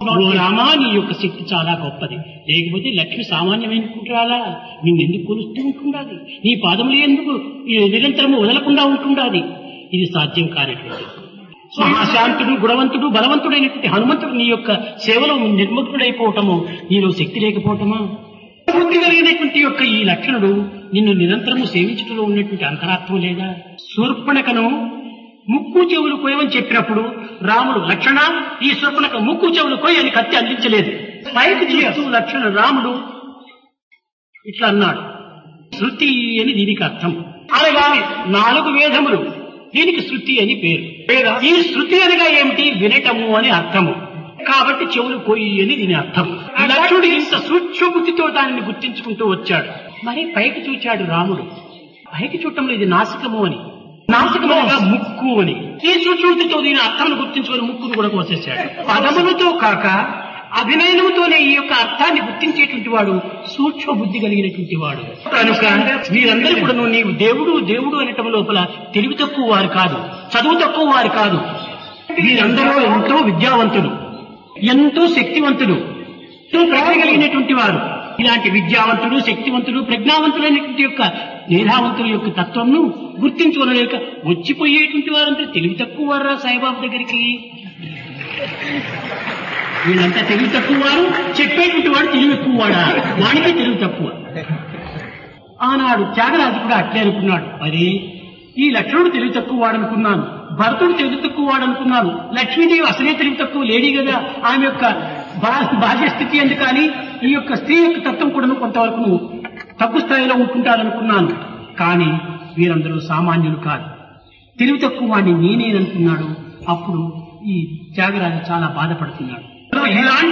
ఓ రామా నీ యొక్క శక్తి చాలా గొప్పది లేకపోతే లక్ష్మి సామాన్యమైన కుట్రాలా నిన్ను ఎందుకు కొలుస్తూ ఉంటుండాలి నీ పాదములు ఎందుకు ఈ నిరంతరము వదలకుండా ఉంటుండాలి ఇది సాధ్యం కానటువంటి మహాశాంతుడు గుణవంతుడు బలవంతుడైనటువంటి హనుమంతుడు నీ యొక్క సేవలో నిర్ముక్తుడైపోవటము నీలో శక్తి లేకపోవటమా బుద్ధి కలిగినటువంటి యొక్క ఈ లక్షణుడు నిన్ను నిరంతరము సేవించడంలో ఉన్నటువంటి అంతరాత్మ లేదా శూర్పణకను ముక్కు చెవులు కోయమని చెప్పినప్పుడు రాముడు లక్షణ ఈ శూర్పణక ముక్కు చెవులు కోయి అని కత్తి అందించలేదు పైకి చూస్తూ లక్షణ రాముడు ఇట్లా అన్నాడు శృతి అని దీనికి అర్థం అనగా నాలుగు వేదములు దీనికి శృతి అని పేరు ఈ శృతి అనగా ఏమిటి వినటము అని అర్థము కాబట్టి చెవులు కోయి అని దీని అర్థం లక్ష్ముడు ఇంత సూక్ష్మ బుద్ధితో దానిని గుర్తించుకుంటూ వచ్చాడు మరి పైకి చూచాడు రాముడు పైకి చూడటంలో ఇది నాసికము అని నాసికము అనగా ముక్కు అని ఈ సూక్ష్మబుద్ధితో దీని అర్థాన్ని గుర్తించుకొని ముక్కును కూడా కోసేశాడు పదములతో కాక అభినయనముతోనే ఈ యొక్క అర్థాన్ని గుర్తించేటువంటి వాడు సూక్ష్మ బుద్ధి కలిగినటువంటి వాడు కనుక మీరందరూ కూడా నీవు దేవుడు దేవుడు అనటం లోపల తెలివి తక్కువ వారు కాదు చదువు తక్కువ వారు కాదు వీరందరూ ఎంతో విద్యావంతులు ఎంతో శక్తివంతులు ఎంతో ప్రజ్ఞ కలిగినటువంటి వారు ఇలాంటి విద్యావంతుడు శక్తివంతుడు ప్రజ్ఞావంతులైనటువంటి యొక్క మేధావంతుల యొక్క తత్వంను గుర్తించుకోలేక వచ్చిపోయేటువంటి వారంతా తెలివి తక్కువ వారా సాయిబాబు దగ్గరికి వీళ్ళంతా తెలివి తక్కువ వారు చెప్పేటువంటి వాడు తెలివి ఎక్కువ వాడా వాడికి తెలివి తక్కువ ఆనాడు త్యాగరాజు కూడా అట్లే అనుకున్నాడు మరి ఈ లక్ష్మణుడు తెలివి తక్కువ వాడనుకున్నాను భరతుడు తెలివి తక్కువ వాడనుకున్నాను లక్ష్మీదేవి అసలే తెలివి తక్కువ లేడీ కదా ఆమె యొక్క బా- బాహ్య స్థితి అందు కానీ ఈ యొక్క స్త్రీ యొక్క తత్వం కూడా కొంతవరకు తక్కువ స్థాయిలో ఉంటుంటారనుకున్నాను కానీ వీరందరూ సామాన్యులు కాదు తెలివి తక్కువ వాడిని నేనేననుకున్నాడు అప్పుడు ఈ త్యాగరాజు చాలా బాధపడుతున్నాడు ఇలాంటి